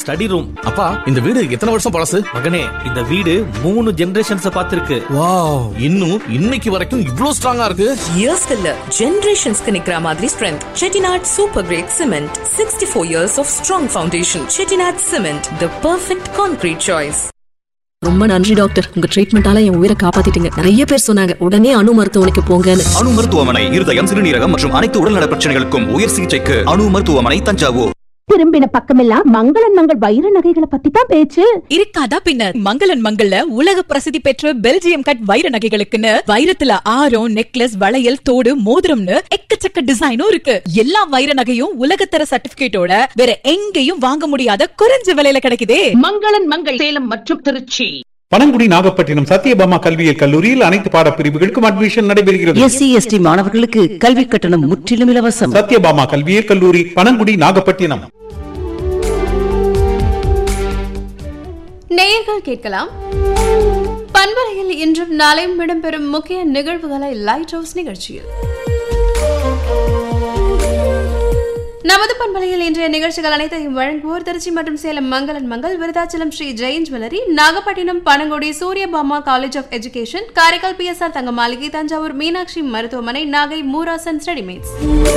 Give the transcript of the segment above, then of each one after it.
study room அப்பா இந்த வீடு எத்தனை வருஷம் பழசு மகனே இந்த வீடு மூணு ஜெனரேஷன்ஸ் பார்த்திருக்கு வாவ் இன்னும் இன்னைக்கு வரைக்கும் இவ்ளோ ஸ்ட்ராங்கா இருக்கு இயர்ஸ்க்கு இல்ல ஜெனரேஷன்ஸ்க்கு நிக்கிற மாதிரி strength Chettinad super grade cement sixty four years of strong foundation Chettinad cement the perfect concrete choice ரொம்ப நன்றி டாக்டர் உங்க ட்ரீட்மெண்டால என் உயிரை காப்பாத்திட்டீங்க நிறைய பேர் சொன்னாங்க உடனே அணு மருத்துவமனைக்கு போங்கன்னு அணு மருத்துவமனை இருதயம் சிறுநீரகம் மற்றும் அனைத்து உடல்நல பிரச்சனைகளுக்கும் உயர் சிகிச்சைக்கு அணு மருத்துவமனை தஞ்சாவூர் திரும்பின பக்கமெல்லாம் மங்களன் மங்கள் வைர நகைகளை பத்தி தான் பேச்சு இருக்காதா பின்ன மங்களன் மங்கள்ல உலக பிரசித்தி பெற்ற பெல்ஜியம் கட் வைர நகைகளுக்குன்னு வைரத்துல ஆரம் நெக்லஸ் வளையல் தோடு மோதிரம்னு எக்கச்சக்க டிசைனும் இருக்கு எல்லா வைர நகையும் உலகத்தர சர்டிபிகேட்டோட வேற எங்கேயும் வாங்க முடியாத குறைஞ்ச விலையில கிடைக்குதே மங்களன் மங்கள் சேலம் மற்றும் திருச்சி பனங்குடி நாகப்பட்டினம் சத்யபாமா கல்வியியல் கல்லூரியில் அனைத்து பாடப்பிரிவுகளுக்கும் அட்மிஷன் நடைபெறுகிறது எஸ்சி எஸ்டி மாணவர்களுக்கு கல்வி கட்டணம் முற்றிலும் இலவசம் சத்யபாமா கல்வியியல் கல்லூரி பனங்குடி நாகப்பட்டினம் நேயர்கள் கேட்கலாம் பண்பலையில் இன்றும் நாளையும் இடம்பெறும் முக்கிய நிகழ்வுகளை லைட் ஹவுஸ் நிகழ்ச்சியில் நமது பண்பலையில் இன்றைய நிகழ்ச்சிகள் அனைத்தையும் வழங்குவோர் திருச்சி மற்றும் சேலம் மங்களன் மங்கள் Virudhachalam Sri Jain jewellery Nagapattinam Panangudi Suryabama college of education Karaikal PSR Thanga Maligai Thanjavur Meenakshi மருத்துவமனை நாகை மூராசன் ரெடிமேட்ஸ்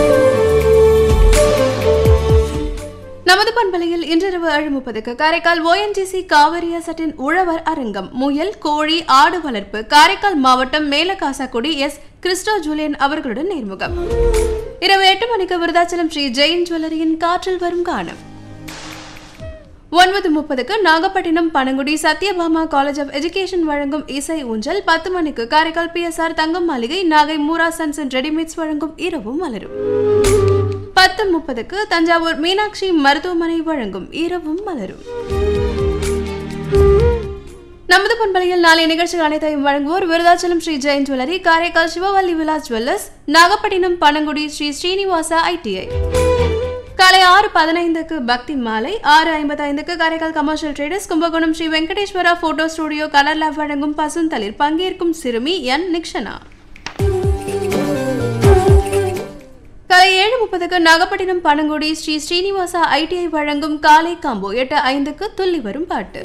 நமது பண்பலையில் இன்றிரவு ஏழு முப்பதுக்கு காரைக்கால் ஓஎன்ஜிசி காவிரியா சட்டின் உழவர் அரங்கம் முயல் கோழி ஆடு வளர்ப்பு காரைக்கால் மாவட்டம் மேலகாசாக்குடி எஸ் கிறிஸ்டோ ஜூலியன் அவர்களுடன் நேர்முகம் இரவு எட்டு மணிக்கு விருதாச்சலம் ஸ்ரீ ஜெயின் ஜுவல்லரியின் காற்றில் வரும் காணும் ஒன்பது முப்பதுக்கு Nagapattinam Panangudi Sathyabama college of education வழங்கும் இசை ஊஞ்சல் பத்து மணிக்கு Karaikal PSR Thangam Maligai Nagai Moora sons and readymades வழங்கும் இரவும் மலரும் பத்து முப்பதுக்கு தஞ்சாவூர் மீனாட்சி மருத்துவமனை வழங்கும் இரவும் மலரும் நமது பண்பலையில் நாளைய நிகழ்ச்சிகள் அனைத்தையும் வழங்குவோர் Virudhachalam Sri Jain jewellery Karaikal Sivavalli Vilas jewellers Nagapattinam Panangudi Sri Srinivasa ITI காலை ஆறு பதினைந்துக்கு பக்தி மாலை ஆறு ஐம்பத்தைந்துக்கு Karaikal commercial traders Kumbakonam Sri Venkateswara photo studio colour lab வழங்கும் பசுந்தளிர் பங்கேற்கும் சிறுமி என் நிக்ஷனா காலை ஏழு முப்பதுக்கு நாகப்பட்டினம் பனங்குடி ஸ்ரீ ஸ்ரீனிவாசா ஐடிஐ வழங்கும் காலை காம்போ எட்டு ஐந்துக்கு துள்ளி வரும் பாட்டு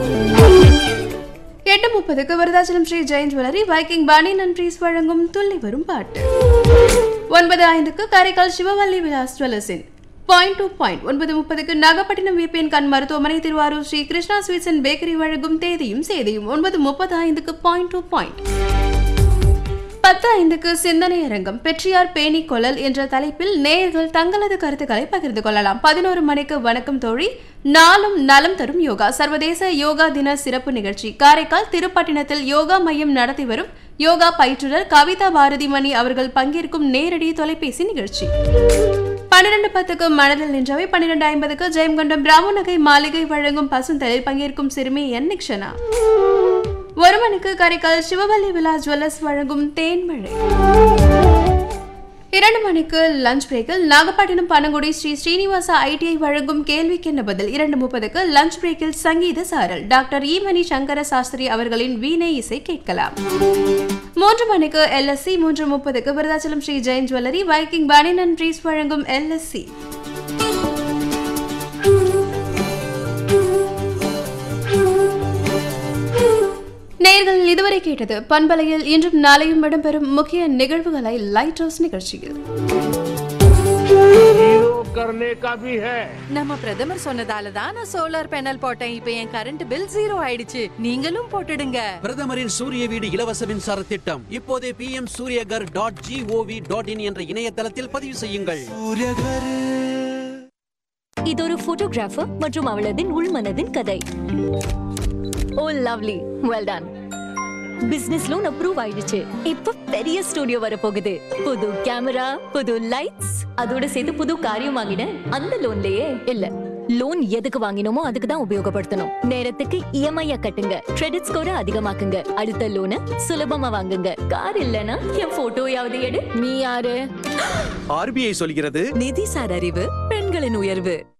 எட்டு முப்பதுக்கு விருதாச்சலம் ஸ்ரீ ஜெயின் ஜுவல்லரி வைக்கிங் பாணி நன்ட்ரீஸ் வழங்கும் துள்ளி வரும் பாட்டு ஒன்பது ஐந்துக்கு காரைக்கால் சிவவல்லி விலாஸ் ஜுவல்லர்ஸின் பாயிண்ட் டு பாயிண்ட் ஒன்பது முப்பதுக்கு நாகப்பட்டினம் விபிஎன் கண் மருத்துவமனை Thiruvarur Sri Krishna sweets and bakery வழங்கும் தேதியும் சேதியும் ஒன்பது முப்பது ஐந்துக்கு பாயிண்ட் டு பாயிண்ட் பத்து ஐந்துக்கு சிந்தனை அரங்கம் பெற்றியார் பேணி கொள்ளல் என்ற தலைப்பில் நேயர்கள் தங்களது கருத்துக்களை பகிர்ந்து கொள்ளலாம் பதினோரு மணிக்கு வணக்கம் தோழி நாளும் நலம் தரும் யோகா சர்வதேச யோகா தின சிறப்பு நிகழ்ச்சி காரைக்கால் திருப்பட்டினத்தில் யோகா மையம் நடத்தி வரும் யோகா பயிற்றுனர் கவிதா பாரதி மணி அவர்கள் பங்கேற்கும் நேரடி தொலைபேசி நிகழ்ச்சி பன்னிரண்டு பத்துக்கு மனதில் நின்றவை பன்னிரண்டு ஐம்பதுக்கு ஜெயம்கண்டம் பிராமு நகை மாளிகை வழங்கும் பசுந்தலில் பங்கேற்கும் சிறுமி என் நிக்ஷனா ஒரு மணிக்கு காரைக்கால் சிவவல்லி விலாஸ் ஜுவல்லர்ஸ் வழங்கும் தேன்மழை இரண்டு மணிக்கு லஞ்ச் பிரேக்கில் நாகப்பட்டினம் பனங்குடி ஸ்ரீ ஸ்ரீனிவாசா ஐடிஐ வழங்கும் கேள்விக்கு என்ன பதில் இரண்டு முப்பதுக்கு லஞ்ச் பிரேக்கில் சங்கீத சாரல் டாக்டர் ஈமணி சங்கர சாஸ்திரி அவர்களின் வீணை இசை கேட்கலாம் மூன்று மணிக்கு எல்எஸ்சி மூன்று முப்பதுக்கு Virudhachalam Sri Jain jewellery Viking banian and ட்ரீஸ் வழங்கும் எல்எஸ்சி நேர்கள் இதுவரை கேட்டது பண்பலையில் இன்றும் நாளையும் இடம்பெறும் முக்கிய நிகழ்வுகளை லைட் ஹவுஸ் நிகழ்ச்சியில் நம்ம பிரதமர் சொன்னதால தான் நான் சோலார் பேனல் போட்டேன் இப்ப என் கரண்ட் பில் ஜீரோ ஆயிடுச்சு நீங்களும் போட்டுடுங்க பிரதமரின் சூரிய வீடு இலவச மின்சார திட்டம் இப்போதே P M Suryaghar dot gov dot in என்ற இணையதளத்தில் பதிவு செய்யுங்கள் இது ஒரு போட்டோகிராஃபர் மற்றும் அவளதின் உள்மனதின் கதை oh lovely well done business loan approve ஆயிடுச்சு இப்ப பெரிய ஸ்டுடியோ வர போகுது புது கேமரா புது லைட்ஸ் அதோட சேர்த்து புது காரியம் வாங்கினேன் அந்த லோன்லயே இல்ல லோன் எதுக்கு வாங்கினோமோ அதுக்கு தான் உபயோகப்படுத்தணும் நேரத்துக்கு இஎம்ஐ கட்டுங்க கிரெடிட் ஸ்கோரை அதிகமாக்குங்க அடுத்த லோனை சுலபமா வாங்குங்க கார் இல்லனா என் போட்டோயாவது எடு நீ யாரு ஆர்பிஐ சொல்கிறது நிதி சார் அறிவு பெண்களின் உயர்வு